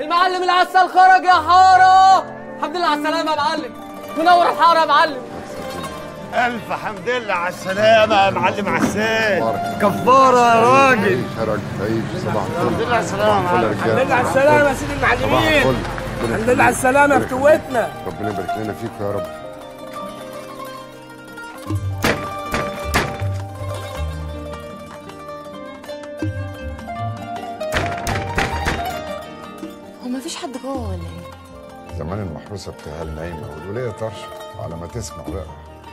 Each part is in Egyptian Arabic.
المعلم العسل خرج يا حاره الحمد لله على السلامه يا معلم منور الحاره يا معلم الف حمد لله على السلامه يا معلم عسال بارك. كفاره يا راجل عيش حرج عيش صباح الفل الحمد لله على السلامه صباح الفل يا الحمد رجاله لله على السلامه يا صباح سيدي صباح المعلمين الفل ربنا الحمد لله على السلامه في يخليك. توتنا ربنا يبارك لنا فيك يا رب هو مفيش حد جوه ولا ايه؟ زمان المحروسه بتهال نايمه والوليه طرشه على ما تسمع بقى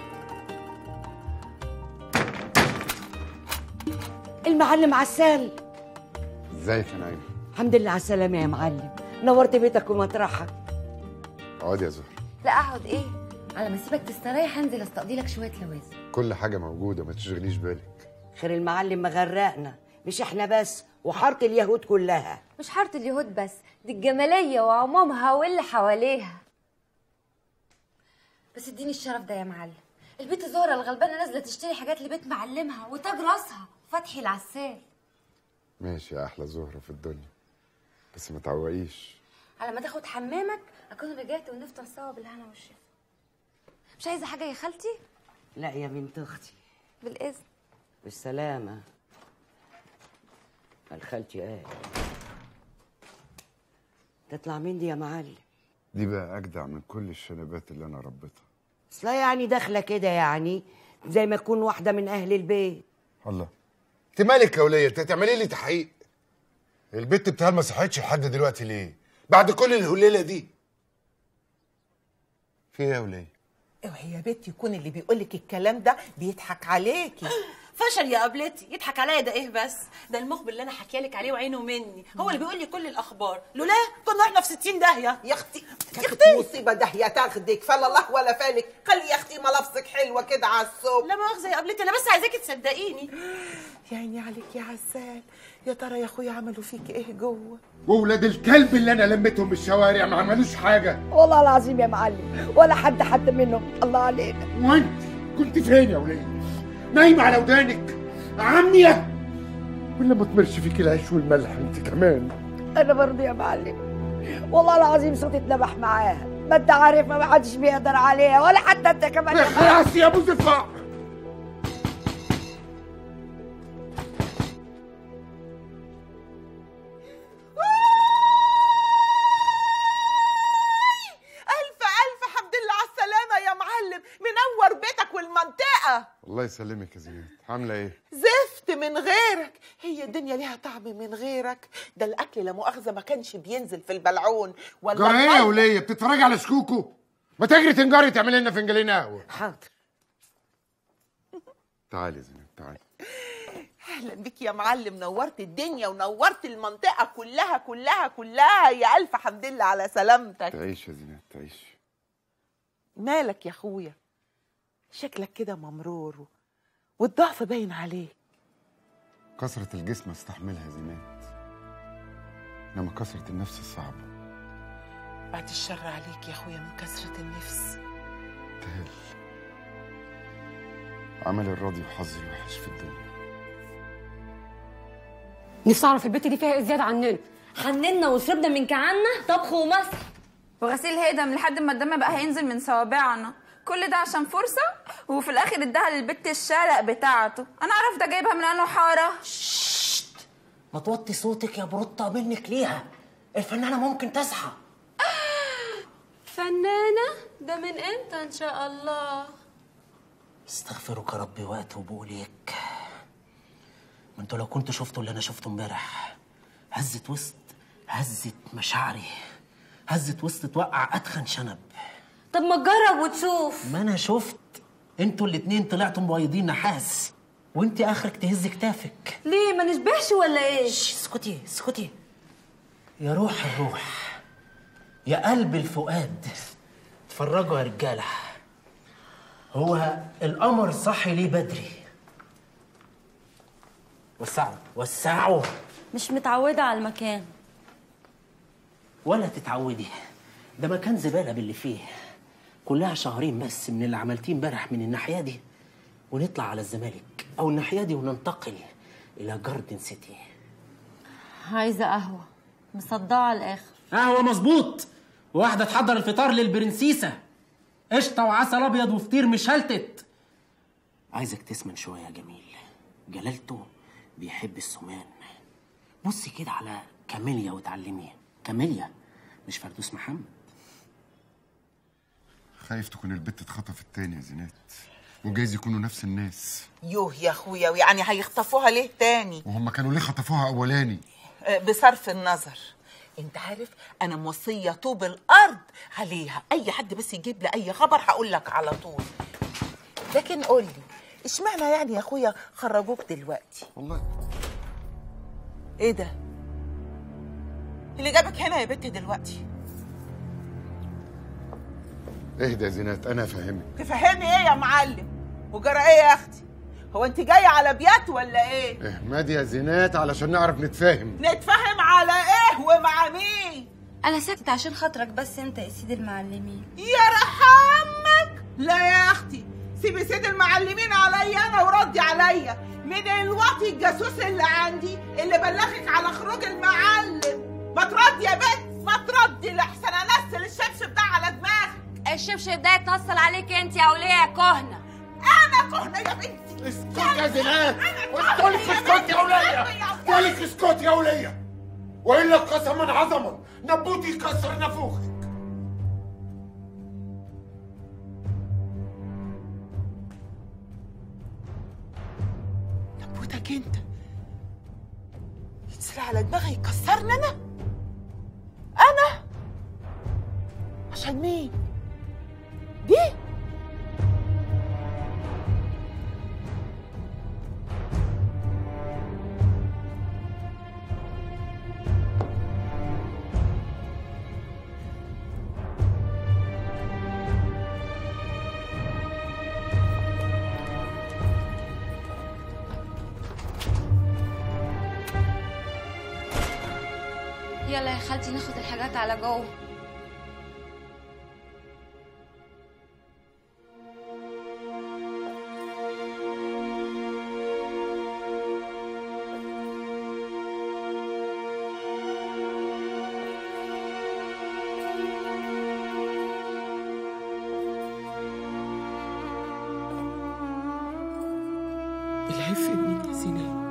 المعلم عسال ازيك يا نايمه الحمد لله على السلامة يا معلم نورت بيتك ومطرحك اقعد يا زهر لا اقعد ايه؟ على ما اسيبك تستريح هنزل استقضي لك شويه لوازم كل حاجه موجوده ما تشغليش بالك خير المعلم مغرقنا مش احنا بس وحارة اليهود كلها مش حاره اليهود بس دي الجماليه وعمومها واللي حواليها بس اديني الشرف ده يا معلم البيت زهره الغلبانه نازله تشتري حاجات لبيت معلمها وتاج راسها فتحي العسال ماشي يا احلى زهره في الدنيا بس ما تعوقيش على ما تاخد حمامك اكون رجعت ونفطر سوا بالهنا والشفا مش عايزه حاجه يا خالتي لا يا بنت اختي بالاذن بالسلامة الخالتي قال تطلع مين دي يا معلم دي بقى اجدع من كل الشنبات اللي انا ربيتها اصلا يعني داخلة كده يعني زي ما تكون واحدة من أهل البيت الله انت مالك يا وليه انت هتعملي لي تحقيق البت بتاعها ما صحتش لحد دلوقتي ليه بعد كل الهليله دي في ايه يا وليه اوعي يا بنتي يكون اللي بيقولك الكلام ده بيضحك عليكي فشل يا قبلتي يضحك عليا ده ايه بس ده المخبر اللي انا حكيالك عليه وعينه مني هو اللي بيقول لي كل الاخبار لولا كنا احنا في 60 داهيه يا اختي يا اختي مصيبه ده هي تاخدك فلا الله ولا فالك خلي يا اختي ملابسك حلوه كده على الصبح لا مؤاخذه يا قبلتي انا بس عايزاكي تصدقيني يا عيني عليك يا عسال يا ترى يا اخويا عملوا فيك ايه جوه وولاد الكلب اللي انا لميتهم من الشوارع ما عملوش حاجه والله العظيم يا معلم ولا حد حد منهم الله عليك وانت كنت فين يا وليه نايمه على ودانك عمية ولا ما تمرش فيك العيش والملح انت كمان أنا برضه يا معلم والله العظيم صوتي اتنبح معاها ما أنت عارف ما حدش بيقدر عليها ولا حتى أنت كمان يا معلم. خلاص يا ابو زفاع الف الف حمد لله على السلامه يا معلم منور بيتك والمنطقه الله يسلمك يا زينات عامله ايه زفت من غيرك هي الدنيا ليها طعم من غيرك ده الاكل لا مؤاخذه ما كانش بينزل في البلعون ولا جرى ايه يا المية. وليه بتتفرجي على شكوكو ما تجري تنجري تعملي لنا فنجانين قهوه حاضر تعالي يا زينات تعالي اهلا بك يا معلم نورت الدنيا ونورت المنطقه كلها كلها كلها يا الف حمد لله على سلامتك تعيش يا زينات تعيش مالك يا اخويا شكلك كده ممرور والضعف باين عليك كسرة الجسم استحملها يا زينات انما كسرة النفس الصعبة بعد الشر عليك يا اخويا من كثره النفس تهل عمل الراضي وحظي الوحش في الدنيا نفسي اعرف البت دي فيها ايه زياده عننا حننا وشربنا من كعنا طبخ ومسح وغسيل هدم لحد ما الدم بقى هينزل من صوابعنا كل ده عشان فرصة وفي الآخر اداها للبت الشارع بتاعته أنا عرفت أجيبها من أنه حارة ما توطي صوتك يا بروطة منك ليها الفنانة ممكن تصحى فنانه ده من امتى ان شاء الله استغفرك ربي واتوب اليك ما انتوا لو كنتوا شفتوا اللي انا شفته امبارح هزة وسط هزة مشاعري هزة وسط توقع اتخن شنب طب ما تجرب وتشوف ما انا شفت انتوا الاتنين طلعتوا مبيضين نحاس وانت اخرك تهز كتافك ليه ما نشبهش ولا ايه شش، اسكتي اسكتي يا روح الروح يا قلب الفؤاد اتفرجوا يا رجاله هو القمر صحي ليه بدري وسعوا وسعوا مش متعوده على المكان ولا تتعودي ده مكان زباله باللي فيه كلها شهرين بس من اللي عملتيه امبارح من الناحيه دي ونطلع على الزمالك او الناحيه دي وننتقل الى جاردن سيتي عايزه قهوه مصدعه على الاخر قهوه مظبوط وواحده تحضر الفطار للبرنسيسه قشطه وعسل ابيض وفطير مشلتت عايزك تسمن شويه يا جميل جلالته بيحب السمان بصي كده على كاميليا وتعلميها كاميليا مش فردوس محمد خايف تكون البت اتخطفت تاني يا زينات وجايز يكونوا نفس الناس يوه يا اخويا ويعني هيخطفوها ليه تاني وهم كانوا ليه خطفوها اولاني آه، بصرف النظر انت عارف انا موصيه طوب الارض عليها اي حد بس يجيب لي اي خبر هقول لك على طول لكن قول لي اشمعنى يعني يا اخويا خرجوك دلوقتي والله ايه ده اللي جابك هنا يا بنت دلوقتي اهدى يا زينات انا افهمك تفهمي ايه يا معلم وجرى ايه يا اختي هو انت جايه على بيات ولا ايه اهمدي يا زينات علشان نعرف نتفاهم نتفاهم على ايه ومع مين انا ساكتة عشان خاطرك بس انت يا سيدي المعلمين يا رحمك لا يا اختي سيبي سيد المعلمين عليا انا وردي عليا من الوطي الجاسوس اللي عندي اللي بلغك على خروج المعلم ما تردي يا بنت ما تردي لحسن انزل الشبشب ده على دماغك الشبشب ده يتصل عليك انت يا وليه يا كهنة انا كهنه يا بنتي اسكت يا زينات قلت لك اسكت يا ولية قلت لك اسكت يا ولية والا قسما عظما نبوتي يكسر نافوخك نبوتك انت ينزل على دماغي يكسرني انا انا عشان مين دي يلا يا خالتي ناخد الحاجات على جوه العيب في مين يا زينات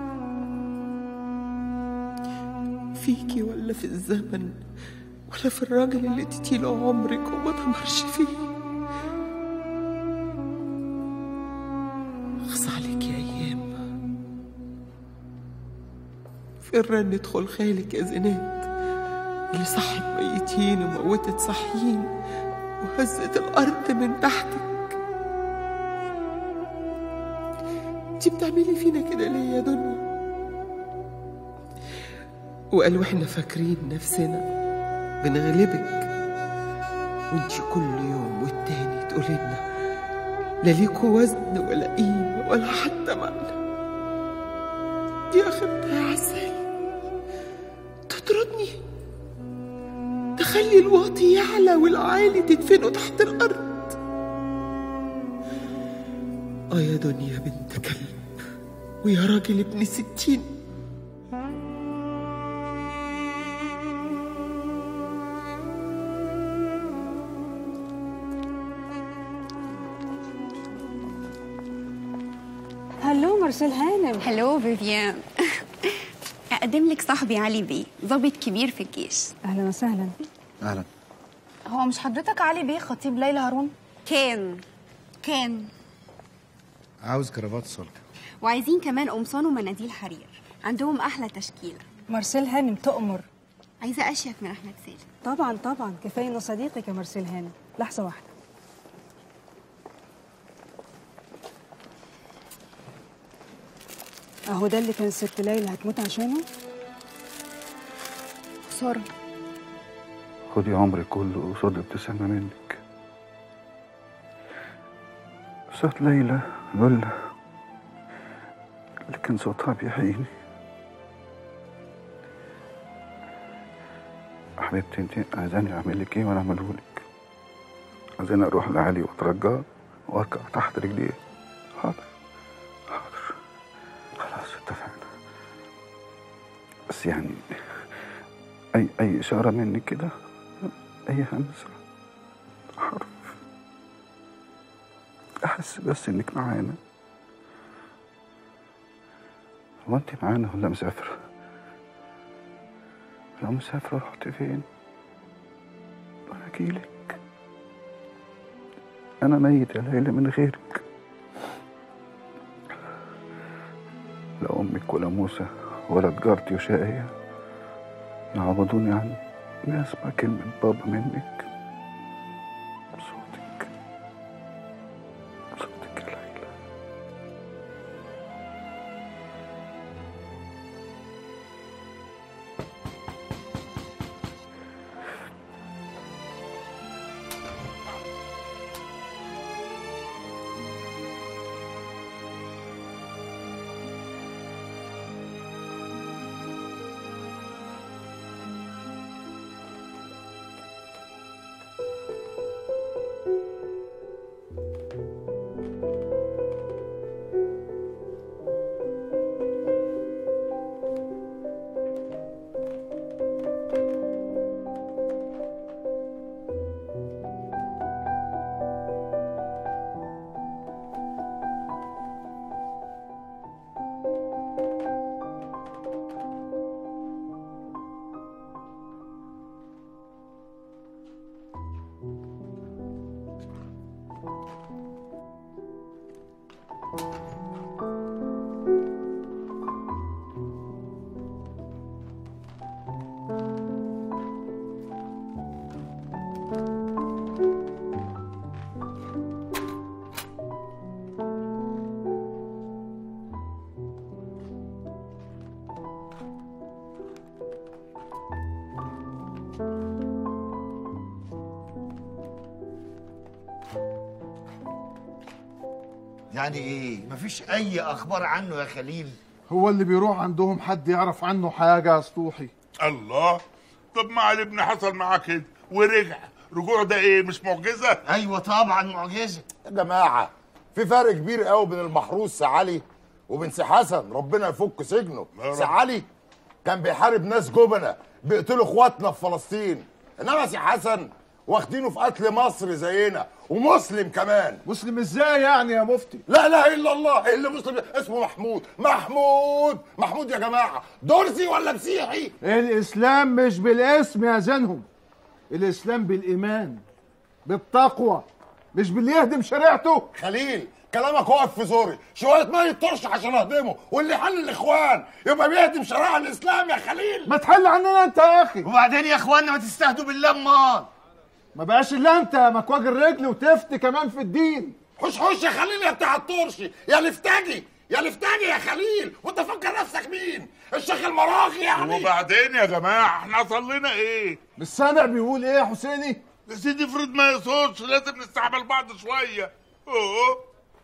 فيكي ولا في الزمن ولا في الراجل اللي اديتيله عمرك وما دمرش فيه اخص عليك يا ايام فين رنة خل خالك يا زينات اللي صحت ميتين وموتت صحيين وهزت الارض من تحتك انتي بتعملي فينا كده ليه يا دنيا وقالوا احنا فاكرين نفسنا بنغلبك وانتي كل يوم والتاني تقولي لنا لا ليكوا وزن ولا قيمة ولا حتى معنى دي اخرتها يا عسل تطردني تخلي الواطي يعلى والعالي تدفنه تحت الارض اه يا دنيا بنت كلب ويا راجل ابن ستين هلو مرسل هانم هلو فيفيان اقدم لك صاحبي علي بيه ضابط كبير في الجيش اهلا وسهلا اهلا هو مش حضرتك علي بيه خطيب ليلى هارون كان كان عاوز كرافات صلب وعايزين كمان قمصان ومناديل حرير عندهم احلى تشكيله مرسل هانم تؤمر عايزه اشيك من احمد سالم طبعا طبعا كفايه انه صديقك يا مرسل هانم لحظه واحده اهو ده اللي كان ست ليلى هتموت عشانه خساره خدي عمري كله قصاد ابتسامة منك صوت ليلى لولا لكن صوتها بيحييني حبيبتي انت عايزاني اعمل لك ايه وانا اعمله لك عايزاني اروح لعلي واترجاه واركع تحت رجليه حاضر حاضر خلاص اتفقنا بس يعني أي أي إشارة منك كده أي همسة حرف أحس بس إنك معانا هو أنت معانا ولا مسافرة؟ لو مسافرة رحت فين؟ وأنا أجيلك أنا ميت يا ليلى من غيرك لا أمك ولا موسى ولا تجارتي وشقية يعوضوني عن إني أسمع كلمة بابا منك صوتك صوتك يا ليلى يعني ايه مفيش اي اخبار عنه يا خليل هو اللي بيروح عندهم حد يعرف عنه حاجة يا سطوحي الله طب ما علي ابني حصل معاه كده ورجع رجوع ده ايه مش معجزه ايوه طبعا معجزه يا جماعه في فرق كبير قوي بين المحروس سي علي وبين سي حسن ربنا يفك سجنه يا رب. سي علي كان بيحارب ناس جبنه بيقتلوا اخواتنا في فلسطين انما سي حسن واخدينه في قتل مصر زينا ومسلم كمان مسلم ازاي يعني يا مفتي لا اله الا الله اللي مسلم اسمه محمود محمود محمود يا جماعه درزي ولا مسيحي الإسلام مش بالاسم يا زينهم الإسلام بالإيمان بالتقوى مش باللي يهدم شريعته خليل كلامك واقف في زوري شويه ميه طرش عشان اهضمه واللي حل الاخوان يبقى بيهدم شرائع الاسلام يا خليل ما تحل عننا انت يا اخي وبعدين يا اخوانا ما تستهدوا بالله امال ما بقاش الا انت مكواج الرجل وتفت كمان في الدين حوش حوش يا خليل يا بتاع الطرشي يا لفتاجي يا لفتاجي يا خليل وانت فاكر نفسك مين الشيخ المراغي يعني وبعدين يا جماعه احنا حصل لنا ايه مش سامع بيقول ايه يا حسيني يا سيدي افرض ما يقصدش لازم نستحمل بعض شويه اوه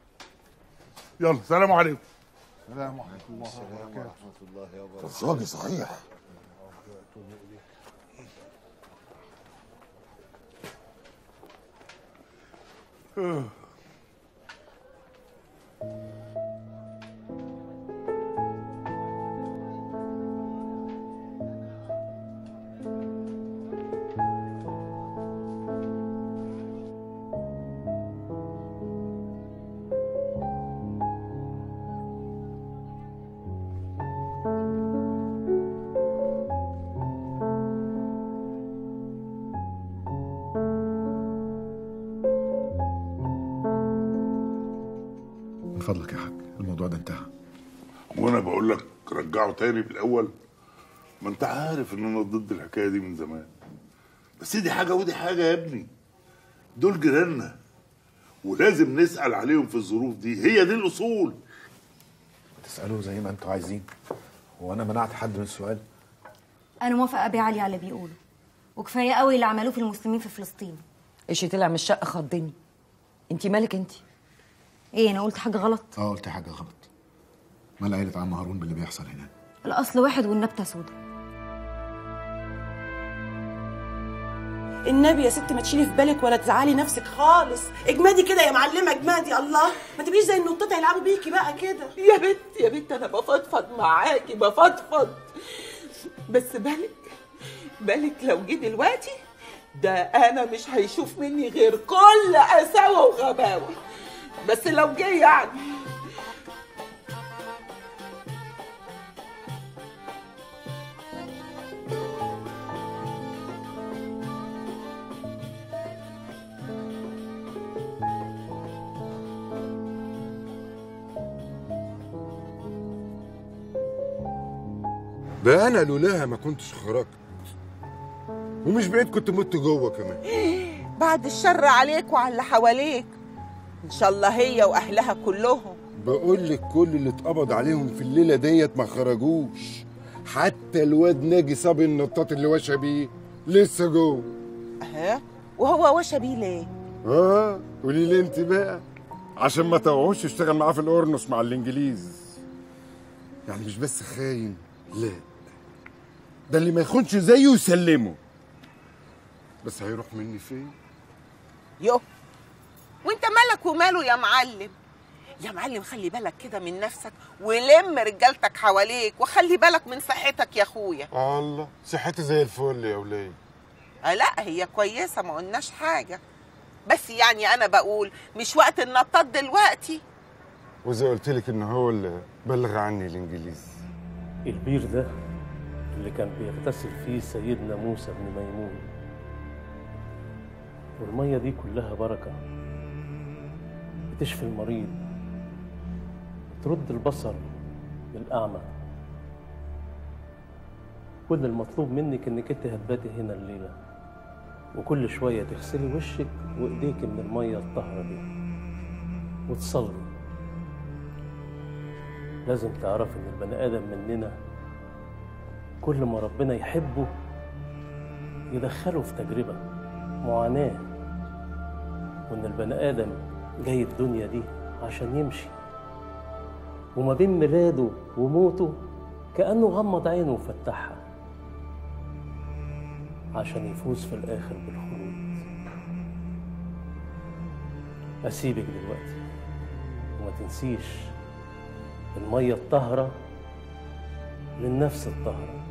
يلا سلام عليكم السلام ورحمه الله وبركاته الراجل صحيح آه. من فضلك يا حاج الموضوع ده انتهى وانا بقول لك رجعه تاني في الاول ما انت عارف ان انا ضد الحكايه دي من زمان بس دي حاجه ودي حاجه يا ابني دول جيراننا ولازم نسال عليهم في الظروف دي هي دي الاصول تسألوا زي ما انتوا عايزين هو انا منعت حد من السؤال انا موافقه ابي علي على اللي بيقوله وكفايه قوي اللي عملوه في المسلمين في فلسطين ايش طلع من الشقه خضني انت مالك انت ايه انا قلت حاجه غلط اه قلت حاجه غلط مال عيلة عم هارون باللي بيحصل هناك الاصل واحد والنبته سودا النبي يا ست ما تشيلي في بالك ولا تزعلي نفسك خالص اجمادي كده يا معلمه اجمادي الله ما تبقيش زي النطاط هيلعبوا بيكي بقى كده يا بنت يا بنت انا بفضفض معاكي بفضفض بس بالك بالك لو جه دلوقتي ده انا مش هيشوف مني غير كل قساوه وغباوه بس لو جه يعني ده انا لولاها ما كنتش خرجت ومش بعيد كنت مت جوه كمان بعد الشر عليك وعلى اللي حواليك ان شاء الله هي واهلها كلهم بقول لك كل اللي اتقبض عليهم في الليله ديت ما خرجوش حتى الواد ناجي صبي النطاط اللي وشى بيه لسه جوه ها وهو وشى بيه ليه اه قولي لي انت بقى عشان ما توعوش يشتغل معاه في الاورنوس مع الانجليز يعني مش بس خاين لا ده اللي ما يخونش زيه يسلمه بس هيروح مني فين يو وانت مالك وماله يا معلم يا معلم خلي بالك كده من نفسك ولم رجالتك حواليك وخلي بالك من صحتك يا اخويا الله صحتي زي الفل يا وليه آه لا هي كويسه ما قلناش حاجه بس يعني انا بقول مش وقت النطاط دلوقتي وزي قلت لك ان هو اللي بلغ عني الانجليز البير ده اللي كان بيغتسل فيه سيدنا موسى بن ميمون والمية دي كلها بركة بتشفي المريض ترد البصر للأعمى كل المطلوب منك انك انت هتباتي هنا الليلة وكل شوية تغسلي وشك وايديك من المية الطاهرة دي وتصلي لازم تعرف ان البني ادم مننا كل ما ربنا يحبه يدخله في تجربة معاناة وإن البني آدم جاي الدنيا دي عشان يمشي وما بين ميلاده وموته كأنه غمض عينه وفتحها عشان يفوز في الآخر بالخلود أسيبك دلوقتي وما تنسيش المية الطاهرة للنفس الطاهره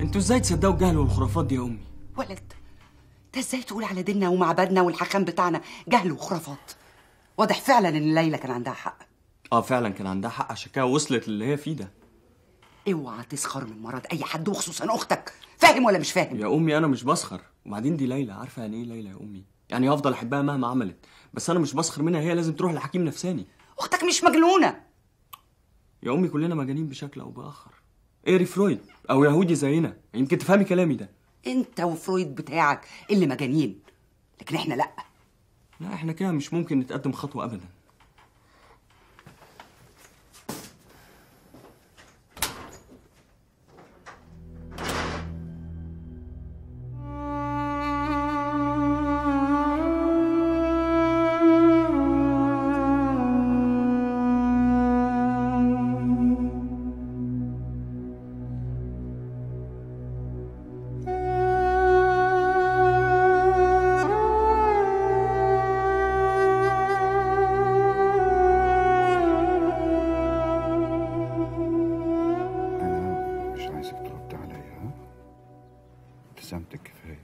انتوا ازاي تصدقوا الجهل والخرافات دي يا امي ولد انت ازاي تقول على ديننا ومعبدنا والحكام بتاعنا جهل وخرافات واضح فعلا ان ليلى كان عندها حق اه فعلا كان عندها حق عشان كده وصلت للي هي فيه ده اوعى تسخر من مرض اي حد وخصوصا اختك فاهم ولا مش فاهم يا امي انا مش بسخر وبعدين دي ليلى عارفه يعني ايه ليلى يا امي يعني هفضل احبها مهما عملت بس انا مش بسخر منها هي لازم تروح لحكيم نفساني اختك مش مجنونه يا امي كلنا مجانين بشكل او باخر اقري فرويد او يهودي زينا يمكن تفهمي كلامي ده انت وفرويد بتاعك اللي مجانين لكن احنا لا لا احنا كده مش ممكن نتقدم خطوه ابدا أنا مش عايزك ترد عليا ها ابتسامتك كفاية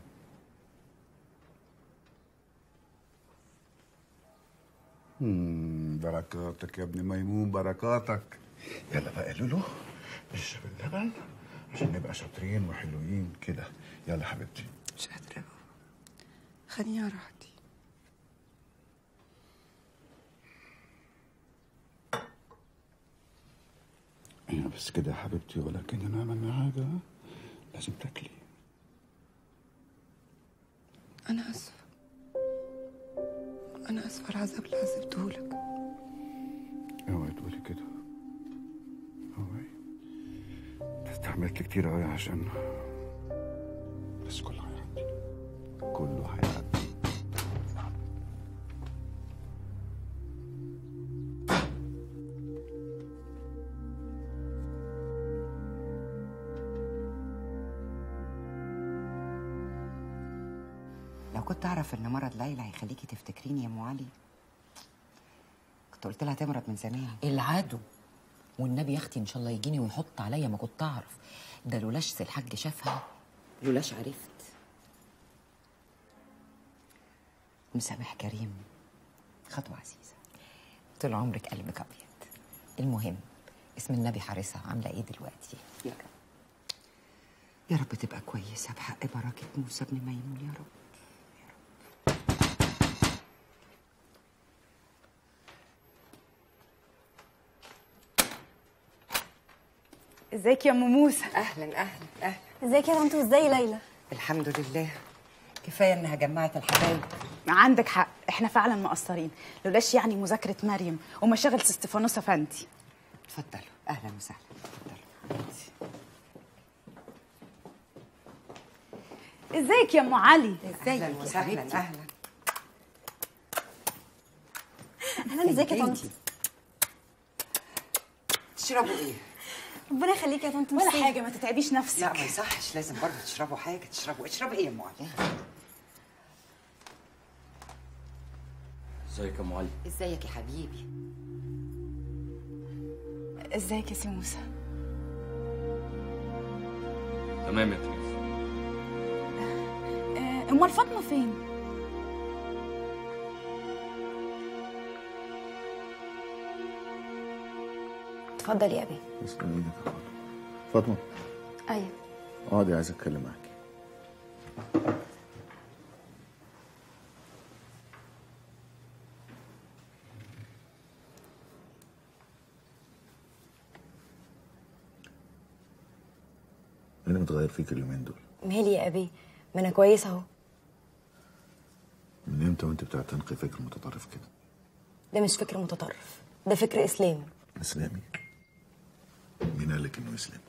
مم، بركاتك يا ابن ميمون بركاتك يلا بقى لولو اشرب اللبن عشان نبقى شاطرين وحلوين كده يلا حبيبتي مش قادره خليني راحتي ايوه بس كده يا حبيبتي ولكن انا عملنا حاجة ها؟ لازم تاكلي انا اسفه انا اسفه على العذاب اللي عذبتهولك اوعي تقولي كده اوعي استحملت كتير قوي عشان بس كله هيعدي كله هيعدي لو كنت اعرف ان مرض ليلى هيخليكي تفتكريني يا ام علي كنت قلت لها تمرض من زمان العدو والنبي يا اختي ان شاء الله يجيني ويحط عليا ما كنت اعرف ده لولاش سي الحاج شافها لولاش عرفت مسامح كريم خطوه عزيزه طول عمرك قلبك ابيض المهم اسم النبي حارسها عامله ايه دلوقتي يا رب يا رب تبقى كويسه بحق بركه موسى بن ميمون يا رب ازيك يا ام موسى اهلا اهلا اهلا ازيك يا طنط وازاي ليلى الحمد لله كفايه انها جمعت الحبايب عندك حق احنا فعلا مقصرين لولاش يعني مذاكره مريم ومشاغل استفانوس افندي اتفضلوا اهلا وسهلا ازيك يا ام علي اهلا وسهلا اهلا اهلا ازيك يا طنط تشربوا ايه ربنا يخليك يا طنط ولا حاجه ما تتعبيش نفسك لا ما يصحش لازم برضه تشربوا حاجه تشربوا اشربي ايه يا ام علي ازيك يا ام علي ازيك يا حبيبي ازيك يا سي موسى تمام يا تريز آه، امال فاطمه فين اتفضل يا ابي اسلم ايدك يا فاطمه فاطمه ايوه اقعدي عايز اتكلم معاكي ايه اللي متغير فيك اليومين دول مالي يا ابي ما انا كويسه اهو من امتى وانت بتعتنقي فكر متطرف كده ده مش فكر متطرف ده فكر اسلامي اسلامي مين قال لك انه اسلامي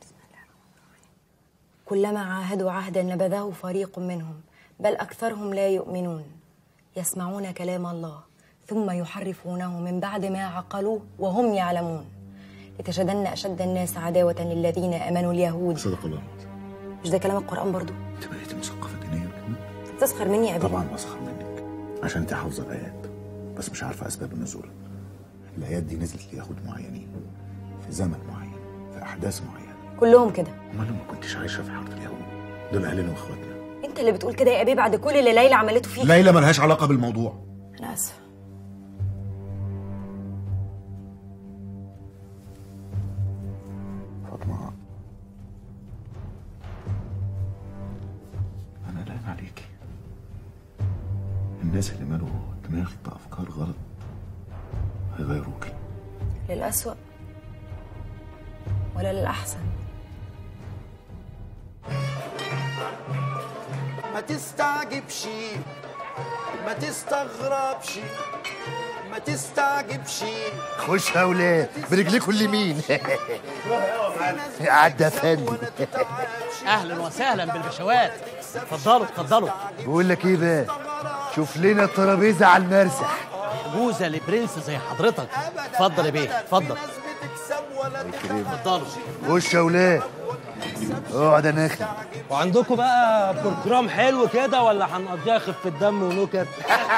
كلما عاهدوا عهدا نبذه فريق منهم بل اكثرهم لا يؤمنون يسمعون كلام الله ثم يحرفونه من بعد ما عقلوه وهم يعلمون لتجدن اشد الناس عداوه للذين امنوا اليهود صدق الله مش ده كلام القران برضو انت بقيتي مثقفه دينيا تسخر مني يا ابي طبعا بسخر منك عشان انت حافظه الايات بس مش عارفه اسباب النزول الايات دي نزلت ليهود معينين في زمن معين في احداث معينه كلهم كده امال ما كنتش عايشه في حاره اليهود دول اهلنا واخواتنا انت اللي بتقول كده يا ابي بعد كل اللي ليلى عملته فيك ليلى ملهاش علاقه بالموضوع انا اسفه فاطمه انا قلقان عليكي الناس اللي مالوا دماغك بافكار غلط هيغيروكي للأسوأ ولا للأحسن ما تستعجبش ما تستغربش ما تستعجبش خش يا ولاد برجليكوا اليمين عدى يا فندم اهلا وسهلا بالبشوات اتفضلوا اتفضلوا بقول لك ايه بقى شوف لنا ترابيزه على المرسح جوزه لبرنس زي حضرتك اتفضل يا بيه اتفضل اتفضلوا خش يا ولاد اقعد يا نخل وعندكم بقى بروجرام حلو كده ولا هنقضيها خفة دم ونكت؟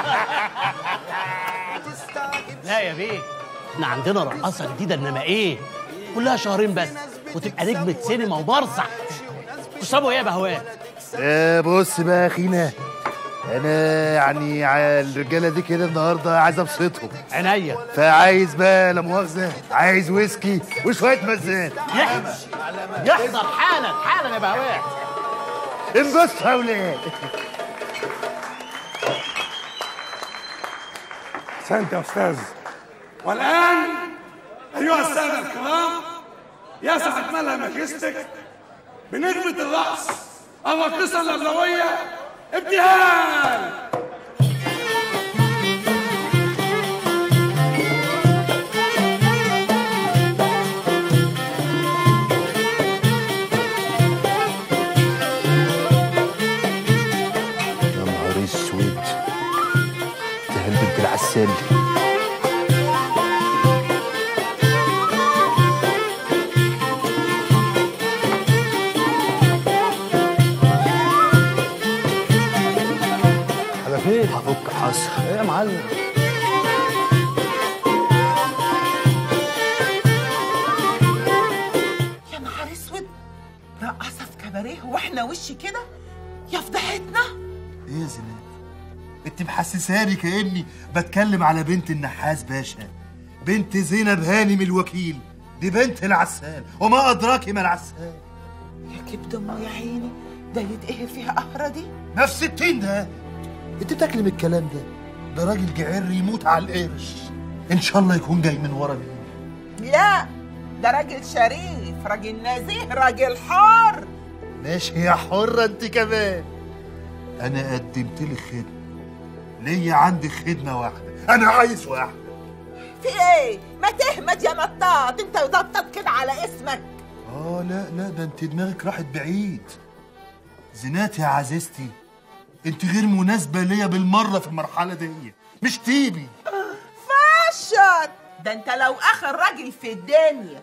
لا يا بيه احنا عندنا رقاصه جديده انما ايه كلها شهرين بس وتبقى نجمه سينما ومرصع تشربوا ايه يا بهوات آه بص بقى يا اخينا انا يعني ع- الرجاله دي كده النهارده عايز ابسطهم عينيا فعايز بقى لا مؤاخذه عايز ويسكي وشويه مزات يحضر حالا حالا يا بهوات انبسطوا يا ولاد احسنت يا استاذ والان ايها الساده الكرام يسعد ملا ماجستك بنجمه الرقص الراقصه اللبلويه ابتهال يا نهار اسود تهل بنت العسال على فين؟ هفك حصر ايه يا معلم؟ يا نهار اسود رقصه في كباريه واحنا وش كده يا فضحتنا ايه يا زينات انت محسساني كاني بتكلم على بنت النحاس باشا بنت زينب هانم الوكيل دي بنت العسال وما ادراك ما العسال يا كبد امه يا عيني ده يتقهر فيها قهره دي نفس التين ده انت بتاكلي من الكلام ده ده راجل جعر يموت على القرش ان شاء الله يكون جاي من ورا مين لا ده راجل شريف راجل نزيه راجل حار ماشي يا حرة انت كمان انا قدمت لك خدمة ليا عندي خدمة واحدة انا عايز واحدة في ايه ما تهمد يا نطاط انت وضبطت كده على اسمك اه لا لا ده انت دماغك راحت بعيد زينات يا عزيزتي انت غير مناسبة ليا بالمرة في المرحلة دي مش تيبي فاشر ده انت لو اخر راجل في الدنيا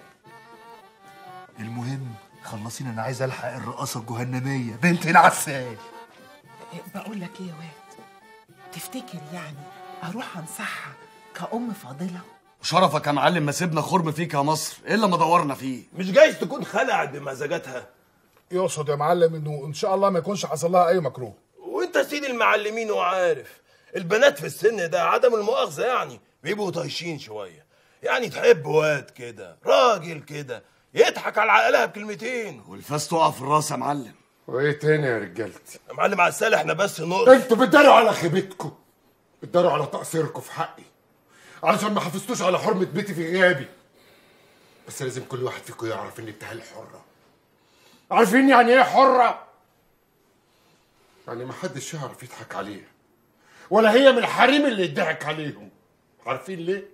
المهم خلصينا انا عايز الحق الرقاصة الجهنمية بنت العسال بقول لك ايه يا واد تفتكر يعني اروح انصحها كأم فاضلة شرفك يا معلم ما سيبنا خرم فيك يا مصر الا ما دورنا فيه مش جايز تكون خلعت بمزاجاتها يقصد يا معلم انه ان شاء الله ما يكونش حصل لها اي مكروه وانت سيد المعلمين وعارف البنات في السن ده عدم المؤاخذه يعني بيبقوا طايشين شويه يعني تحب واد كده راجل كده يضحك على عقلها بكلمتين والفاس تقع في الراس يا معلم وايه تاني يا رجالتي يا معلم على السال احنا بس نقطة انتوا بتداروا على خيبتكم بتداروا على تقصيركم في حقي علشان ما حافظتوش على حرمة بيتي في غيابي بس لازم كل واحد فيكم يعرف ان ابتهال حرة عارفين يعني ايه حرة؟ يعني ما حدش يعرف يضحك عليها ولا هي من الحريم اللي يضحك عليهم عارفين ليه؟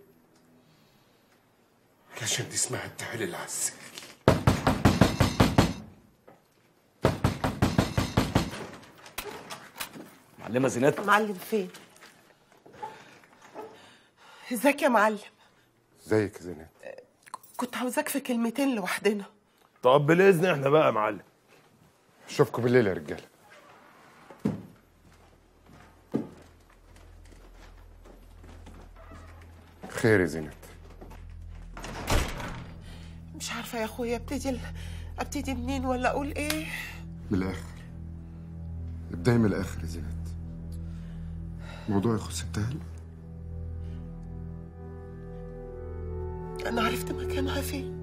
علشان دي اسمها ابتهال العسل معلمه زينات معلم فين ازيك يا معلم ازيك يا زينات كنت عاوزاك في كلمتين لوحدنا طب بالاذن احنا بقى يا معلم اشوفكم بالليل يا رجاله خير يا زينات مش عارفه يا اخويا ابتدي ال- ابتدي منين ولا اقول ايه من الاخر ابداي من الاخر يا زينات موضوع يخص التهل انا عرفت مكانها فين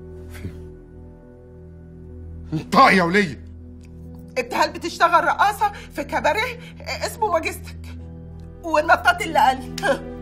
انطق يا وليه ابتهال بتشتغل رقاصة في كباريه اسمه ماجستك والنطاط اللي قال